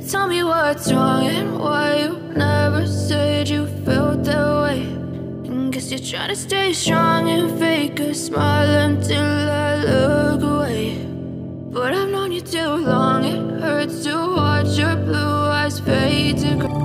tell me what's wrong and why you never said you felt that way. And guess you're trying to stay strong and fake a smile until I look away. But I've known you too long, it hurts to watch your blue eyes fade to gray.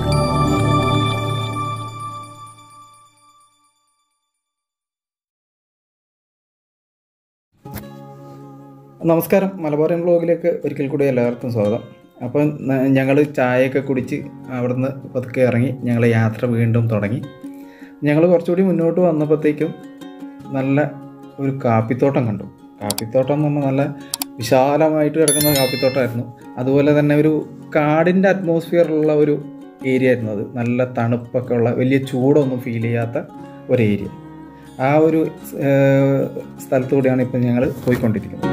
നമസ്കാരം മലബാറിയൻ ബ്ലോഗിലേക്ക് ഒരിക്കൽ കൂടി എല്ലാവർക്കും സ്വാഗതം അപ്പം ഞങ്ങൾ ചായയൊക്കെ കുടിച്ച് അവിടുന്ന് പതുക്കെ ഇറങ്ങി ഞങ്ങൾ യാത്ര വീണ്ടും തുടങ്ങി ഞങ്ങൾ കുറച്ചുകൂടി മുന്നോട്ട് വന്നപ്പോഴത്തേക്കും നല്ല ഒരു കാപ്പിത്തോട്ടം കണ്ടു കാപ്പിത്തോട്ടം എന്ന് പറഞ്ഞാൽ നല്ല വിശാലമായിട്ട് കിടക്കുന്ന കാപ്പിത്തോട്ടമായിരുന്നു അതുപോലെ തന്നെ ഒരു കാടിൻ്റെ അറ്റ്മോസ്ഫിയറുള്ള ഒരു ഏരിയ ആയിരുന്നു അത് നല്ല തണുപ്പൊക്കെ ഉള്ള വലിയ ചൂടൊന്നും ഫീൽ ചെയ്യാത്ത ഒരു ഏരിയ ആ ഒരു ഏഹ്, സ്ഥലത്തൂടെയാണ് ഇപ്പം ഞങ്ങൾ പോയിക്കൊണ്ടിരിക്കുന്നത്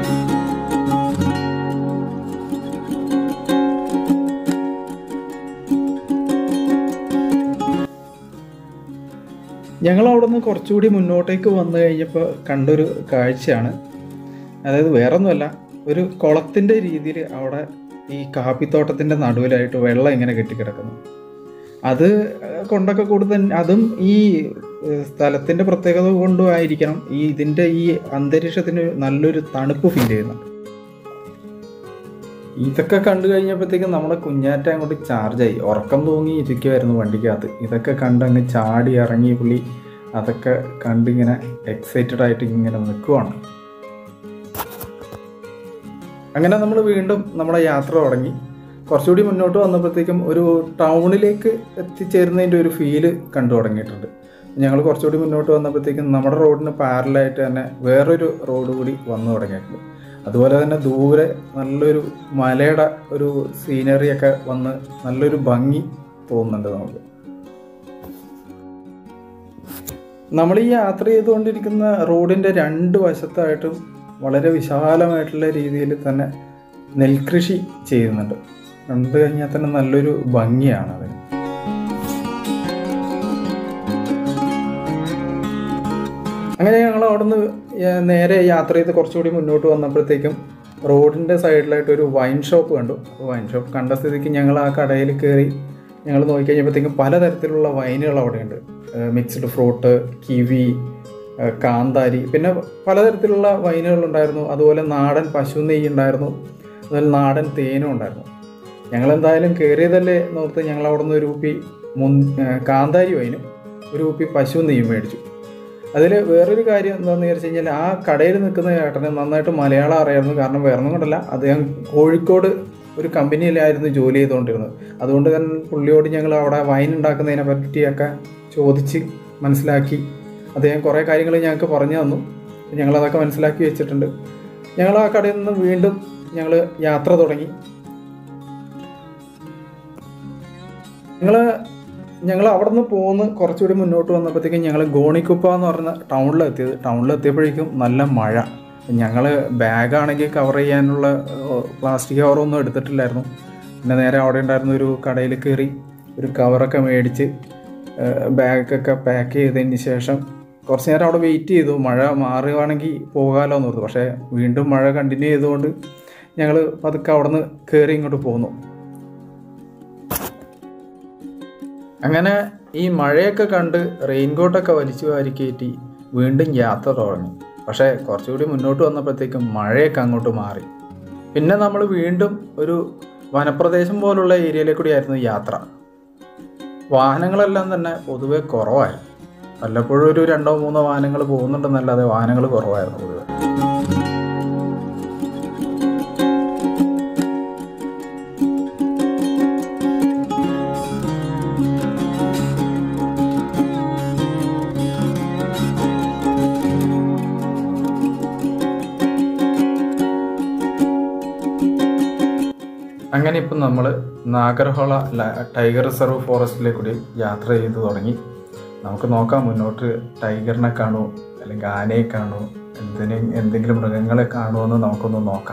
ഞങ്ങൾ അവിടെ നിന്ന് കുറച്ചുകൂടി മുന്നോട്ടേക്ക് വന്നു കഴിഞ്ഞപ്പോൾ കണ്ടൊരു കാഴ്ചയാണ് അതായത് വേറൊന്നുമല്ല ഒരു കുളത്തിൻ്റെ രീതിയിൽ അവിടെ ഈ കാപ്പിത്തോട്ടത്തിൻ്റെ നടുവിലായിട്ട് വെള്ളം ഇങ്ങനെ കെട്ടിക്കിടക്കുന്നു അത് കൊണ്ടൊക്കെ കൂടുതൽ അതും ഈ ഏഹ്, സ്ഥലത്തിൻ്റെ പ്രത്യേകത കൊണ്ടും ആയിരിക്കണം ഈ ഇതിൻ്റെ ഈ അന്തരീക്ഷത്തിന് നല്ലൊരു തണുപ്പ് ഫീൽ ചെയ്യുന്നുണ്ട് ഇതൊക്കെ കണ്ടു കഴിഞ്ഞപ്പോഴത്തേക്കും നമ്മുടെ കുഞ്ഞാറ്റ അങ്ങോട്ട് ചാർജായി ഉറക്കം തൂങ്ങി ഇരിക്കുമായിരുന്നു വണ്ടിക്കകത്ത് ഇതൊക്കെ കണ്ട് അങ്ങ് ചാടി ഇറങ്ങി പുള്ളി അതൊക്കെ കണ്ടിങ്ങനെ എക്സൈറ്റഡ് ആയിട്ട് ഇങ്ങനെ നിൽക്കുവാണ് അങ്ങനെ നമ്മൾ വീണ്ടും നമ്മുടെ യാത്ര തുടങ്ങി കുറച്ചുകൂടി മുന്നോട്ട് വന്നപ്പോഴത്തേക്കും ഒരു ടൗണിലേക്ക് എത്തിച്ചേരുന്നതിൻ്റെ ഒരു ഫീല് കണ്ടു തുടങ്ങിയിട്ടുണ്ട് ഞങ്ങൾ കുറച്ചുകൂടി മുന്നോട്ട് വന്നപ്പോഴത്തേക്കും നമ്മുടെ റോഡിന് പാരലായിട്ട് തന്നെ വേറൊരു റോഡ് കൂടി വന്നു തുടങ്ങിയിട്ടുണ്ട് അതുപോലെ തന്നെ ദൂരെ നല്ലൊരു മലയുടെ ഒരു സീനറിയൊക്കെ വന്ന് നല്ലൊരു ഭംഗി തോന്നുന്നുണ്ട് നമുക്ക് നമ്മൾ ഈ യാത്ര ചെയ്തുകൊണ്ടിരിക്കുന്ന റോഡിൻ്റെ രണ്ട് വശത്തായിട്ടും വളരെ വിശാലമായിട്ടുള്ള രീതിയിൽ തന്നെ നെൽകൃഷി ചെയ്യുന്നുണ്ട് കണ്ടു കഴിഞ്ഞാൽ തന്നെ നല്ലൊരു ഭംഗിയാണ് അതിന് അങ്ങനെ ഞങ്ങൾ അവിടുന്ന് ഏർ നേരെ യാത്ര ചെയ്ത് കുറച്ചുകൂടി മുന്നോട്ട് വന്നപ്പോഴത്തേക്കും റോഡിൻ്റെ സൈഡിലായിട്ട് ഒരു വൈൻ ഷോപ്പ് കണ്ടു വൈൻ ഷോപ്പ് കണ്ട സ്ഥിതിക്ക് ഞങ്ങൾ ആ കടയിൽ കയറി ഞങ്ങൾ നോക്കിക്കഴിഞ്ഞപ്പോഴത്തേക്കും പലതരത്തിലുള്ള വൈനുകൾ അവിടെയുണ്ട് മിക്സ്ഡ് ഫ്രൂട്ട് കിവി ഏഹ് കാന്താരി പിന്നെ പലതരത്തിലുള്ള വൈനുകൾ ഉണ്ടായിരുന്നു അതുപോലെ നാടൻ പശു നെയ്യ് ഉണ്ടായിരുന്നു അതുപോലെ നാടൻ തേനും ഉണ്ടായിരുന്നു ഞങ്ങൾ എന്തായാലും കയറിയതല്ലേ നോർത്ത് ഞങ്ങൾ അവിടെ നിന്ന് ഒരു കുപ്പി മുൻ ഏഹ് കാന്താരി വൈനും ഒരു കുപ്പി പശു നെയ്യും മേടിച്ചു അതിൽ വേറൊരു കാര്യം എന്താണെന്ന് വിചാരിച്ചു കഴിഞ്ഞാൽ ആ കടയിൽ നിൽക്കുന്ന ചേട്ടന് നന്നായിട്ട് മലയാളം അറിയായിരുന്നു കാരണം വേറെ ഒന്നും കൊണ്ടല്ല അദ്ദേഹം കോഴിക്കോട് ഒരു കമ്പനിയിലായിരുന്നു ജോലി ചെയ്തുകൊണ്ടിരുന്നത് അതുകൊണ്ട് തന്നെ പുള്ളിയോട് ഞങ്ങൾ അവിടെ വൈൻ ഉണ്ടാക്കുന്നതിനെ പറ്റിയൊക്കെ ചോദിച്ച് മനസ്സിലാക്കി അദ്ദേഹം കുറേ കാര്യങ്ങൾ ഞങ്ങൾക്ക് പറഞ്ഞു തന്നു ഞങ്ങളതൊക്കെ മനസ്സിലാക്കി വെച്ചിട്ടുണ്ട് ഞങ്ങൾ ആ കടയിൽ നിന്ന് വീണ്ടും ഞങ്ങൾ യാത്ര തുടങ്ങി ഞങ്ങൾ ഞങ്ങൾ അവിടെ നിന്ന് പോന്ന് കുറച്ചുകൂടി മുന്നോട്ട് വന്നപ്പോഴത്തേക്കും ഞങ്ങൾ ഗോണിക്കുപ്പ എന്ന് പറഞ്ഞ ടൗണിലെത്തിയത് ടൗണിലെത്തിയപ്പോഴേക്കും നല്ല മഴ ഞങ്ങൾ ബാഗാണെങ്കിൽ കവർ ചെയ്യാനുള്ള പ്ലാസ്റ്റിക് കവറൊന്നും എടുത്തിട്ടില്ലായിരുന്നു പിന്നെ നേരെ അവിടെ ഉണ്ടായിരുന്ന ഒരു കടയിൽ കയറി ഒരു കവറൊക്കെ മേടിച്ച് ബാഗൊക്കെ പാക്ക് ചെയ്തതിന് ശേഷം കുറച്ച് നേരം അവിടെ വെയിറ്റ് ചെയ്തു മഴ മാറുകയാണെങ്കിൽ പോകാമല്ലോ എന്ന് ഓർത്തു പക്ഷേ വീണ്ടും മഴ കണ്ടിന്യൂ ചെയ്തുകൊണ്ട് ഞങ്ങൾ പതുക്കെ അവിടെ നിന്ന് കയറി ഇങ്ങോട്ട് പോന്നു അങ്ങനെ ഈ മഴയൊക്കെ കണ്ട് റെയിൻകോട്ടൊക്കെ വലിച്ചു വാരി കയറ്റി വീണ്ടും യാത്ര തുടങ്ങി പക്ഷേ കുറച്ചുകൂടി മുന്നോട്ട് വന്നപ്പോഴത്തേക്കും മഴയൊക്കെ അങ്ങോട്ട് മാറി പിന്നെ നമ്മൾ വീണ്ടും ഒരു വനപ്രദേശം പോലുള്ള ഏരിയയിലേക്ക് കൂടിയായിരുന്നു യാത്ര വാഹനങ്ങളെല്ലാം തന്നെ പൊതുവെ കുറവായിരുന്നു വല്ലപ്പോഴും ഒരു രണ്ടോ മൂന്നോ വാഹനങ്ങൾ പോകുന്നുണ്ടെന്നല്ലാതെ വാഹനങ്ങൾ കുറവായിരുന്നു പൊതുവെ അങ്ങനെ ഇപ്പം നമ്മൾ നാഗർഹോള ല- ടൈഗർ റിസർവ് ഫോറസ്റ്റിലേക്ക് കൂടി യാത്ര ചെയ്തു തുടങ്ങി നമുക്ക് നോക്കാം മുന്നോട്ട് ടൈഗറിനെ കാണുമോ അല്ലെങ്കിൽ ആനയെ കാണുമോ എന്തിനെ എന്തെങ്കിലും മൃഗങ്ങളെ കാണുമോ എന്ന് നമുക്കൊന്ന് നോക്കാം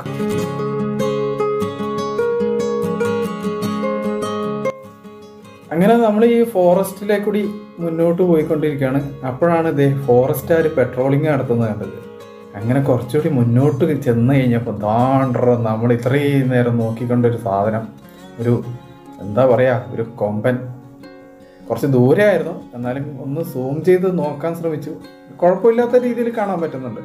അങ്ങനെ നമ്മൾ ഈ ഫോറസ്റ്റിലേക്ക് കൂടി മുന്നോട്ട് പോയിക്കൊണ്ടിരിക്കുകയാണ് അപ്പോഴാണ് ഇതേ ഫോറസ്റ്റുകാർ പെട്രോളിങ് നടത്തുന്നത് കണ്ടത് അങ്ങനെ കുറച്ചുകൂടി മുന്നോട്ട് ചെന്ന് കഴിഞ്ഞപ്പോൾ ദാണ്ടറ നമ്മൾ ഇത്രയും നേരം നോക്കിക്കൊണ്ടൊരു സാധനം ഒരു എന്താ പറയുക ഒരു കൊമ്പൻ കുറച്ച് ദൂരെയായിരുന്നു എന്നാലും ഒന്ന് സൂം ചെയ്ത് നോക്കാൻ ശ്രമിച്ചു കുഴപ്പമില്ലാത്ത രീതിയിൽ കാണാൻ പറ്റുന്നുണ്ട്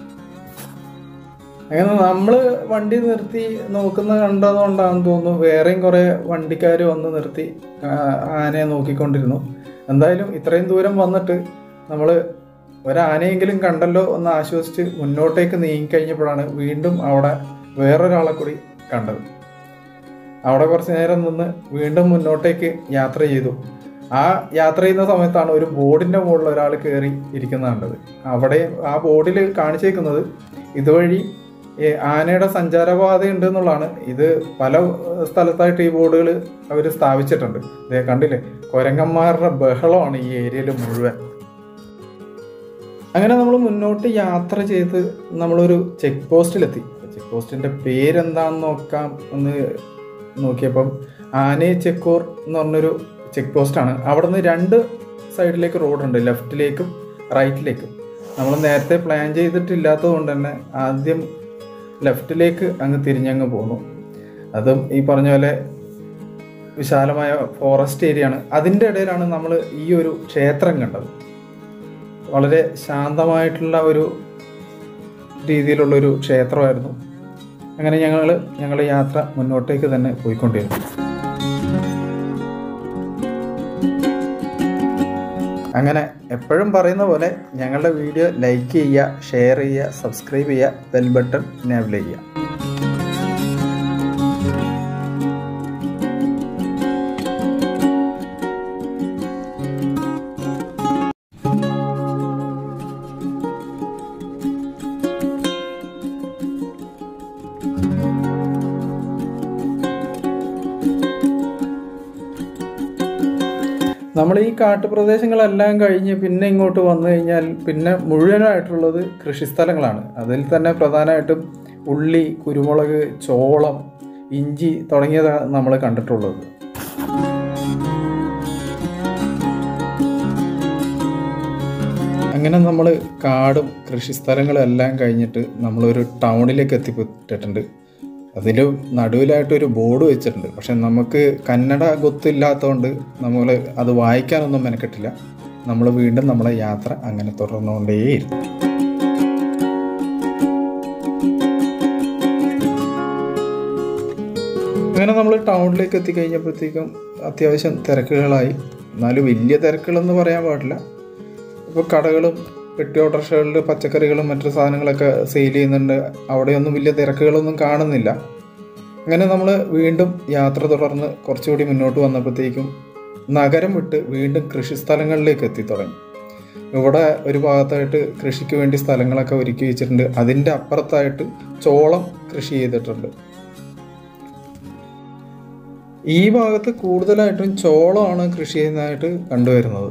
അങ്ങനെ നമ്മൾ വണ്ടി നിർത്തി നോക്കുന്ന കണ്ടതുകൊണ്ടാണെന്ന് തോന്നുന്നു വേറെയും കുറേ വണ്ടിക്കാർ വന്ന് നിർത്തി ആ, ആനയെ നോക്കിക്കൊണ്ടിരുന്നു എന്തായാലും ഇത്രയും ദൂരം വന്നിട്ട് നമ്മൾ ഒരാനയെങ്കിലും കണ്ടല്ലോ എന്ന് ആശ്വസിച്ച് മുന്നോട്ടേക്ക് നീങ്ങിക്കഴിഞ്ഞപ്പോഴാണ് വീണ്ടും അവിടെ വേറൊരാളെ കൂടി കണ്ടത് അവിടെ കുറച്ച് നേരം നിന്ന് വീണ്ടും മുന്നോട്ടേക്ക് യാത്ര ചെയ്തു ആ യാത്ര ചെയ്യുന്ന സമയത്താണ് ഒരു ബോർഡിൻ്റെ മുകളിൽ ഒരാൾ കയറി ഇരിക്കുന്നത് കണ്ടത് അവിടെ ആ ബോർഡിൽ കാണിച്ചേക്കുന്നത് ഇതുവഴി ഈ ആനയുടെ സഞ്ചാരപാത ഉണ്ട് എന്നുള്ളതാണ് ഇത് പല സ്ഥലത്തായിട്ട് ഈ ബോർഡുകൾ അവർ സ്ഥാപിച്ചിട്ടുണ്ട് ഇതേ കണ്ടില്ലേ കൊരങ്ങന്മാരുടെ ബഹളമാണ് ഈ ഏരിയയിൽ മുഴുവൻ അങ്ങനെ നമ്മൾ മുന്നോട്ട് യാത്ര ചെയ്ത് നമ്മളൊരു ചെക്ക് പോസ്റ്റിലെത്തി ചെക്ക് പോസ്റ്റിൻ്റെ പേരെന്താണെന്ന് നോക്കാം എന്ന് നോക്കിയപ്പം ആനേ ചെക്കൂർ എന്ന് പറഞ്ഞൊരു ചെക്ക് പോസ്റ്റാണ് അവിടെ നിന്ന് രണ്ട് സൈഡിലേക്ക് റോഡുണ്ട് ലെഫ്റ്റിലേക്കും റൈറ്റിലേക്കും നമ്മൾ നേരത്തെ പ്ലാൻ ചെയ്തിട്ടില്ലാത്തത് കൊണ്ട് തന്നെ ആദ്യം ലെഫ്റ്റിലേക്ക് അങ്ങ് തിരിഞ്ഞങ്ങ് പോന്നു അതും ഈ പറഞ്ഞ പോലെ വിശാലമായ ഫോറസ്റ്റ് ഏരിയ ആണ് അതിൻ്റെ ഇടയിലാണ് നമ്മൾ ഈ ഒരു ക്ഷേത്രം കണ്ടത് വളരെ ശാന്തമായിട്ടുള്ള ഒരു രീതിയിലുള്ളൊരു ക്ഷേത്രമായിരുന്നു അങ്ങനെ ഞങ്ങൾ ഞങ്ങളുടെ യാത്ര മുന്നോട്ടേക്ക് തന്നെ പോയിക്കൊണ്ടിരുന്നു അങ്ങനെ എപ്പോഴും പറയുന്ന പോലെ ഞങ്ങളുടെ വീഡിയോ ലൈക്ക് ചെയ്യുക ഷെയർ ചെയ്യുക സബ്സ്ക്രൈബ് ചെയ്യുക ബെൽ ബട്ടൺ എനേബിൾ ചെയ്യുക നമ്മൾ ഈ കാട്ടുപ്രദേശങ്ങളെല്ലാം കഴിഞ്ഞ് പിന്നെ ഇങ്ങോട്ട് വന്നു കഴിഞ്ഞാൽ പിന്നെ മുഴുവനായിട്ടുള്ളത് കൃഷിസ്ഥലങ്ങളാണ് അതിൽ തന്നെ പ്രധാനമായിട്ടും ഉള്ളി കുരുമുളക് ചോളം ഇഞ്ചി തുടങ്ങിയതാണ് നമ്മൾ കണ്ടിട്ടുള്ളത് അങ്ങനെ നമ്മൾ കാടും കൃഷിസ്ഥലങ്ങളും എല്ലാം കഴിഞ്ഞിട്ട് നമ്മളൊരു ടൗണിലേക്ക് എത്തിപ്പെട്ടിട്ടുണ്ട് അതിൽ നടുവിലായിട്ടൊരു ബോർഡ് വെച്ചിട്ടുണ്ട് പക്ഷെ നമുക്ക് കന്നഡ ഗൊത്തില്ലാത്തതുകൊണ്ട് നമ്മൾ അത് വായിക്കാനൊന്നും മെനക്കെട്ടില്ല നമ്മൾ വീണ്ടും നമ്മളെ യാത്ര അങ്ങനെ തുടർന്നുകൊണ്ടേയിരുന്നു അങ്ങനെ നമ്മൾ ടൗണിലേക്ക് എത്തിക്കഴിഞ്ഞപ്പോഴത്തേക്കും അത്യാവശ്യം തിരക്കുകളായി എന്നാലും വലിയ തിരക്കുകളെന്ന് പറയാൻ പാടില്ല ഇപ്പോൾ കടകളും പെട്ടി ഓട്ടോറിക്ഷകളിൽ പച്ചക്കറികളും മറ്റു സാധനങ്ങളൊക്കെ സെയിൽ ചെയ്യുന്നുണ്ട് അവിടെയൊന്നും വലിയ തിരക്കുകളൊന്നും കാണുന്നില്ല അങ്ങനെ നമ്മൾ വീണ്ടും യാത്ര തുടർന്ന് കുറച്ചുകൂടി മുന്നോട്ട് വന്നപ്പോഴത്തേക്കും നഗരം വിട്ട് വീണ്ടും കൃഷിസ്ഥലങ്ങളിലേക്ക് എത്തിത്തുടങ്ങി ഇവിടെ ഒരു ഭാഗത്തായിട്ട് കൃഷിക്ക് വേണ്ടി സ്ഥലങ്ങളൊക്കെ ഒരുക്കി വെച്ചിട്ടുണ്ട് അതിൻ്റെ അപ്പുറത്തായിട്ട് ചോളം കൃഷി ചെയ്തിട്ടുണ്ട് ഈ ഭാഗത്ത് കൂടുതലായിട്ടും ചോളമാണ് കൃഷി ചെയ്യുന്നതായിട്ട് കണ്ടുവരുന്നത്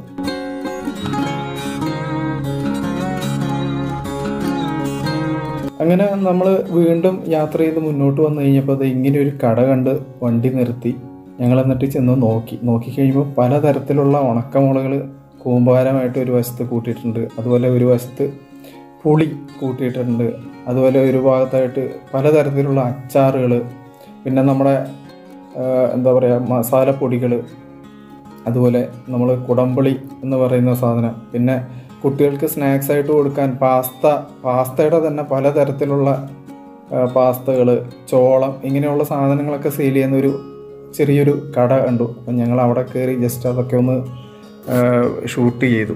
അങ്ങനെ നമ്മൾ വീണ്ടും യാത്ര ചെയ്ത് മുന്നോട്ട് വന്നു കഴിഞ്ഞപ്പോൾ അത് ഇങ്ങനെ ഒരു കട കണ്ട് വണ്ടി നിർത്തി ഞങ്ങൾ എന്നിട്ട് ചെന്ന് നോക്കി നോക്കിക്കഴിയുമ്പോൾ പലതരത്തിലുള്ള ഉണക്കമുളകൾ കൂമ്പാരമായിട്ട് ഒരു വശത്ത് കൂട്ടിയിട്ടുണ്ട് അതുപോലെ ഒരു വശത്ത് പുളി കൂട്ടിയിട്ടുണ്ട് അതുപോലെ ഒരു ഭാഗത്തായിട്ട് പലതരത്തിലുള്ള അച്ചാറുകൾ പിന്നെ നമ്മുടെ ആ, എന്താ പറയുക മസാലപ്പൊടികൾ അതുപോലെ നമ്മൾ കുടംപുളി എന്ന് പറയുന്ന സാധനം പിന്നെ കുട്ടികൾക്ക് സ്നാക്സ് ആയിട്ട് കൊടുക്കാൻ പാസ്ത പാസ്തയുടെ തന്നെ പലതരത്തിലുള്ള പാസ്തകൾ ചോളം ഇങ്ങനെയുള്ള സാധനങ്ങളൊക്കെ സെയിൽ ചെയ്യുന്ന ഒരു ചെറിയൊരു കട കണ്ടു അപ്പം ഞങ്ങൾ അവിടെ കയറി ജസ്റ്റ് അതൊക്കെ ഒന്ന് ഷൂട്ട് ചെയ്തു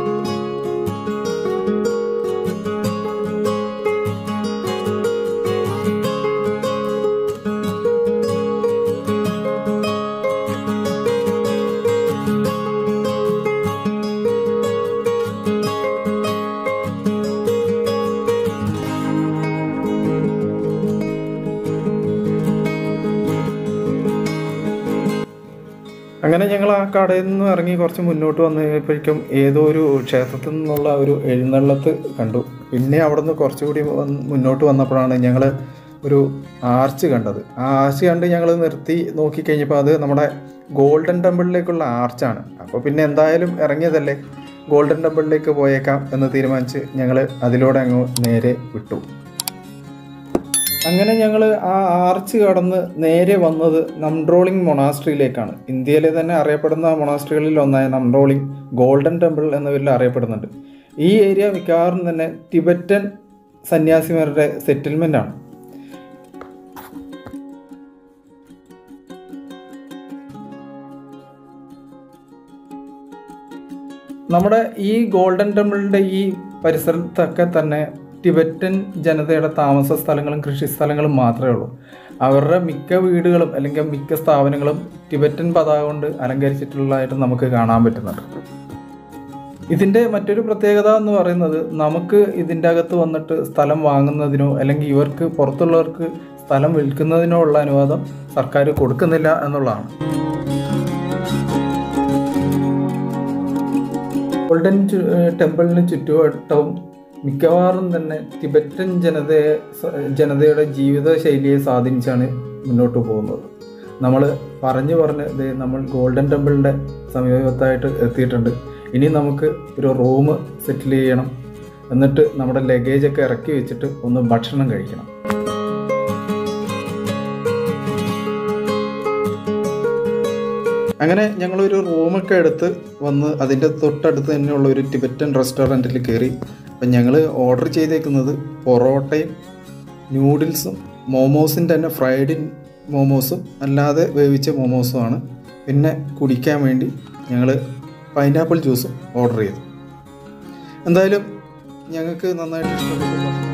അങ്ങനെ ഞങ്ങൾ ആ കടയിൽ നിന്ന് ഇറങ്ങി കുറച്ച് മുന്നോട്ട് വന്നു കഴിഞ്ഞപ്പോഴേക്കും ഏതോ ഒരു ക്ഷേത്രത്തിൽ നിന്നുള്ള ഒരു എഴുന്നള്ളത്ത് കണ്ടു പിന്നെ അവിടെ നിന്ന് കുറച്ചുകൂടി വന്ന് മുന്നോട്ട് വന്നപ്പോഴാണ് ഞങ്ങൾ ഒരു ആർച്ച് കണ്ടത് ആ ആർച്ച് കണ്ട് ഞങ്ങൾ നിർത്തി നോക്കിക്കഴിഞ്ഞപ്പോൾ അത് നമ്മുടെ ഗോൾഡൻ ടെമ്പിളിലേക്കുള്ള ആർച്ചാണ് അപ്പോൾ പിന്നെ എന്തായാലും ഇറങ്ങിയതല്ലേ ഗോൾഡൻ ടെമ്പിളിലേക്ക് പോയേക്കാം എന്ന് തീരുമാനിച്ച് ഞങ്ങൾ അതിലൂടെ അങ്ങ് നേരെ വിട്ടു അങ്ങനെ ഞങ്ങൾ ആ ആർച്ച് കടന്ന് നേരെ വന്നത് നംഡ്രോളിംഗ് മൊണാസ്ട്രിയിലേക്കാണ് ഇന്ത്യയിലെ തന്നെ അറിയപ്പെടുന്ന മൊണാസ്ട്രികളിൽ ഒന്നായ നംഡ്രോളിംഗ് ഗോൾഡൻ ടെമ്പിൾ എന്ന പേരിൽ അറിയപ്പെടുന്നുണ്ട് ഈ ഏരിയ മിക്കവാറും തന്നെ ടിബറ്റൻ സന്യാസിമാരുടെ സെറ്റിൽമെൻ്റ് ആണ് നമ്മുടെ ഈ ഗോൾഡൻ ടെമ്പിളിൻ്റെ ഈ പരിസരത്തൊക്കെ തന്നെ ടിബറ്റൻ ജനതയുടെ താമസ സ്ഥലങ്ങളും കൃഷി സ്ഥലങ്ങളും മാത്രമേ ഉള്ളൂ അവരുടെ മിക്ക വീടുകളും അല്ലെങ്കിൽ മിക്ക സ്ഥാപനങ്ങളും ടിബറ്റൻ പതാക കൊണ്ട് അലങ്കരിച്ചിട്ടുള്ളതായിട്ട് നമുക്ക് കാണാൻ പറ്റുന്നുണ്ട് ഇതിൻ്റെ മറ്റൊരു പ്രത്യേകത എന്ന് പറയുന്നത് നമുക്ക് ഇതിൻ്റെ അകത്ത് വന്നിട്ട് സ്ഥലം വാങ്ങുന്നതിനോ അല്ലെങ്കിൽ ഇവർക്ക് പുറത്തുള്ളവർക്ക് സ്ഥലം വിൽക്കുന്നതിനോ ഉള്ള അനുവാദം സർക്കാർ കൊടുക്കുന്നില്ല എന്നുള്ളതാണ് ഗോൾഡൻ ചു- ടെമ്പിളിന് ചുറ്റുവട്ടവും മിക്കവാറും തന്നെ ടിബറ്റൻ ജനതയെ സ- ജനതയുടെ ജീവിത ശൈലിയെ സ്വാധീനിച്ചാണ് മുന്നോട്ട് പോകുന്നത് നമ്മൾ പറഞ്ഞു പറഞ്ഞ് ദേ നമ്മൾ ഗോൾഡൻ ടെമ്പിളിൻ്റെ സമീപത്തായിട്ട് എത്തിയിട്ടുണ്ട് ഇനി നമുക്ക് ഒരു റൂം സെറ്റിൽ ചെയ്യണം എന്നിട്ട് നമ്മുടെ ലഗേജൊക്കെ ഇറക്കി വെച്ചിട്ട് ഒന്ന് ഭക്ഷണം കഴിക്കണം അങ്ങനെ ഞങ്ങളൊരു റൂമൊക്കെ എടുത്ത് വന്ന് അതിൻ്റെ തൊട്ടടുത്ത് തന്നെയുള്ള ഒരു ടിബറ്റൻ റെസ്റ്റോറൻറ്റിൽ കയറി അപ്പം ഞങ്ങൾ ഓർഡർ ചെയ്തേക്കുന്നത് പൊറോട്ടയും നൂഡിൽസും മോമോസിൻ്റെ തന്നെ ഫ്രൈഡ് മോമോസും അല്ലാതെ വേവിച്ച മോമോസുമാണ് പിന്നെ കുടിക്കാൻ വേണ്ടി ഞങ്ങൾ പൈനാപ്പിൾ ജ്യൂസും ഓർഡർ ചെയ്തു എന്തായാലും ഞങ്ങൾക്ക് നന്നായിട്ട് ഇഷ്ടപ്പെട്ടു